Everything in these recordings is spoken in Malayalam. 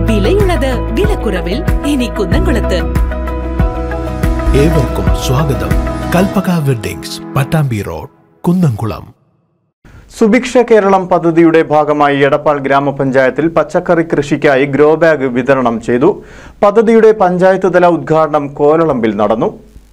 വിലയുള്ളത് വിലക്കുറവിൽ ഇനി കുന്നംകുളത്ത് ഏവർക്കും സ്വാഗതം കൽപ്പക വെഡ്ഡിങ്സ് പട്ടാമ്പി റോഡ് കുന്നംകുളം സുഭിക്ഷ കേരളം പദ്ധതിയുടെ ഭാഗമായി എടപ്പാൾ ഗ്രാമപഞ്ചായത്തിൽ പച്ചക്കറി കൃഷിക്കായി ഗ്രോ ബാഗ് വിതരണം ചെയ്തു പദ്ധതിയുടെ പഞ്ചായത്ത് തല ഉദ്ഘാടനം കോലളമ്പിൽ നടന്നു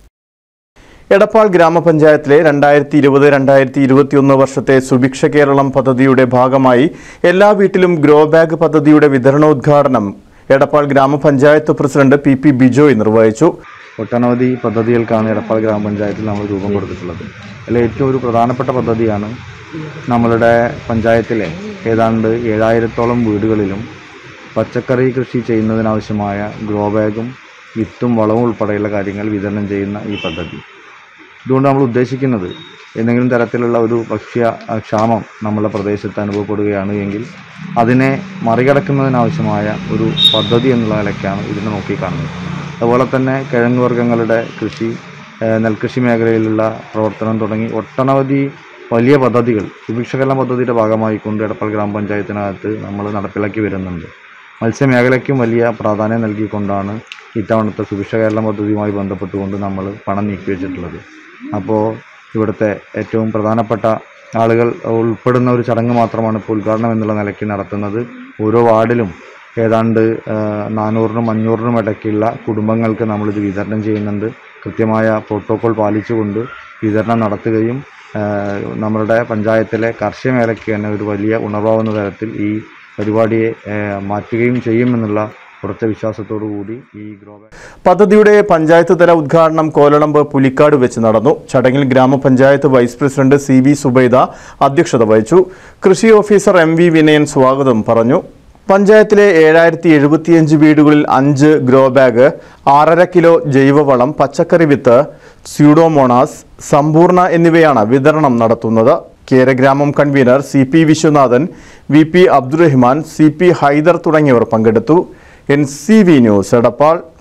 എടപ്പാൾ ഗ്രാമപഞ്ചായത്തിലെ രണ്ടായിരത്തി ഇരുപത് രണ്ടായിരത്തി ഇരുപത്തിയൊന്ന് വർഷത്തെ സുഭിക്ഷ കേരളം പദ്ധതിയുടെ ഭാഗമായി എല്ലാ വീട്ടിലും ഗ്രോ ബാഗ് പദ്ധതിയുടെ വിതരണോദ്ഘാടനം എടപ്പാൾ ഗ്രാമപഞ്ചായത്ത് പ്രസിഡന്റ് പി പി ബിജോയ് നിർവഹിച്ചു ഒട്ടനവധി പദ്ധതികൾക്കാണ് എടപ്പാൾ ഗ്രാമപഞ്ചായത്തിൽ നമ്മൾ രൂപം കൊടുത്തിട്ടുള്ളത് അതിൽ ഏറ്റവും ഒരു പ്രധാനപ്പെട്ട പദ്ധതിയാണ് നമ്മളുടെ പഞ്ചായത്തിലെ ഏതാണ്ട് ഏഴായിരത്തോളം വീടുകളിലും പച്ചക്കറി കൃഷി ചെയ്യുന്നതിനാവശ്യമായ ഗ്രോ ബാഗും വിത്തും വളവും ഉൾപ്പെടെയുള്ള കാര്യങ്ങൾ വിതരണം ചെയ്യുന്ന ഈ പദ്ധതി ഇതുകൊണ്ട് നമ്മൾ ഉദ്ദേശിക്കുന്നത് എന്തെങ്കിലും തരത്തിലുള്ള ഒരു ഭക്ഷ്യ അഹ്, ക്ഷാമം നമ്മുടെ പ്രദേശത്ത് അനുഭവപ്പെടുകയാണ് എങ്കിൽ അതിനെ മറികടക്കുന്നതിനാവശ്യമായ ഒരു പദ്ധതി എന്നുള്ള നിലയ്ക്കാണ് ഇതിനെ നോക്കിക്കാണുന്നത് അതുപോലെ തന്നെ കിഴങ്ങ് വർഗ്ഗങ്ങളുടെ കൃഷി ഏഹ്, നെൽകൃഷി മേഖലയിലുള്ള പ്രവർത്തനം തുടങ്ങി ഒട്ടനവധി വലിയ പദ്ധതികൾ സുഭിക്ഷകരണ പദ്ധതിയുടെ ഭാഗമായിക്കൊണ്ട് എടപ്പാൾ ഗ്രാമപഞ്ചായത്തിനകത്ത് നമ്മൾ നടപ്പിലാക്കി വരുന്നുണ്ട് മത്സ്യമേഖലയ്ക്കും വലിയ പ്രാധാന്യം നൽകിക്കൊണ്ടാണ് ഇത്തവണത്തെ സുഭിക്ഷ കേരളം പദ്ധതിയുമായി ബന്ധപ്പെട്ടുകൊണ്ട് നമ്മൾ പണം നീക്കി വെച്ചിട്ടുള്ളത് അപ്പോൾ ഇവിടുത്തെ ഏറ്റവും പ്രധാനപ്പെട്ട ആളുകൾ ഉൾപ്പെടുന്ന ഒരു ചടങ്ങ് മാത്രമാണ് ഇപ്പോൾ ഉദ്ഘാടനം എന്നുള്ള നിലയ്ക്ക് നടത്തുന്നത് ഓരോ വാർഡിലും ഏതാണ്ട് ആ, നാനൂറിനും അഞ്ഞൂറിനും ഇടയ്ക്കുള്ള കുടുംബങ്ങൾക്ക് നമ്മളിത് വിതരണം ചെയ്യുന്നുണ്ട് കൃത്യമായ പ്രോട്ടോകോൾ പാലിച്ചുകൊണ്ട് വിതരണം നടത്തുകയും ആ, നമ്മളുടെ പഞ്ചായത്തിലെ കാർഷിക മേഖലയ്ക്ക് തന്നെ ഒരു വലിയ ഉണർവാകുന്ന തരത്തിൽ ഈ പരിപാടിയെ ആ, മാറ്റുകയും ചെയ്യുമെന്നുള്ള ഉറച്ച വിശ്വാസത്തോടു കൂടി ഈ ഗ്രോ ബാഗ് പദ്ധതിയുടെ പഞ്ചായത്ത് തല ഉദ്ഘാടനം കോലളമ്പ് പുലിക്കാട് വെച്ച് നടന്നു ചടങ്ങിൽ ഗ്രാമപഞ്ചായത്ത് vice president C V Subaida അധ്യക്ഷത വഹിച്ചു കൃഷി ഓഫീസർ എം വി വിനയൻ സ്വാഗതം പറഞ്ഞു പഞ്ചായത്തിലെ ഏഴായിരത്തി എഴുപത്തിയഞ്ച് വീടുകളിൽ അഞ്ച് ഗ്രോ ബാഗ് ആറര കിലോ ജൈവവളം പച്ചക്കറി വിത്ത് സ്യൂഡോമോണാസ് സമ്പൂർണ്ണ എന്നിവയാണ് വിതരണം നടത്തുന്നത് Keragramam convener C P Viswanathan V P Abdurahman C P Haider തുടങ്ങിയവർ പങ്കെടുത്തു N C V news Edappal